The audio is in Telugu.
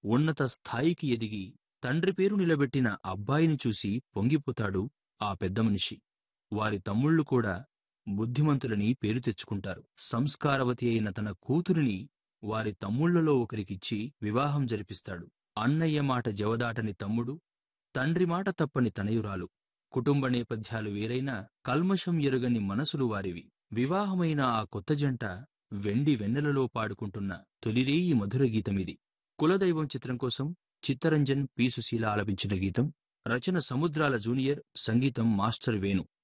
ఉన్నత స్థాయికి ఎదిగి తండ్రి పేరు నిలబెట్టిన అబ్బాయిని చూసి పొంగిపోతాడు ఆ పెద్ద మనిషి వారి తమ్ముళ్ళు కూడా బుద్ధిమంతులని పేరు తెచ్చుకుంటారు సంస్కారవతి అయిన తన కూతురిని వారి తమ్ముళ్లలో ఒకరికిచ్చి వివాహం జరిపిస్తాడు అన్నయ్య మాట జవదాటని తమ్ముడు తండ్రి మాట తప్పని తనయురాలు కుటుంబ నేపథ్యాలు వేరైనా కల్మషం ఎరుగని మనసులు వారివి వివాహమైన ఆ కొత్త జంట వెండి వెన్నెలలో పాడుకుంటున్న తొలిరేయి మధుర గీతమిది కులదైవం చిత్రం కోసం చిత్తరంజన్ పి సుశీల ఆలపించిన గీతం రచన సముద్రాల జూనియర్ సంగీతం మాస్టర్ వేణు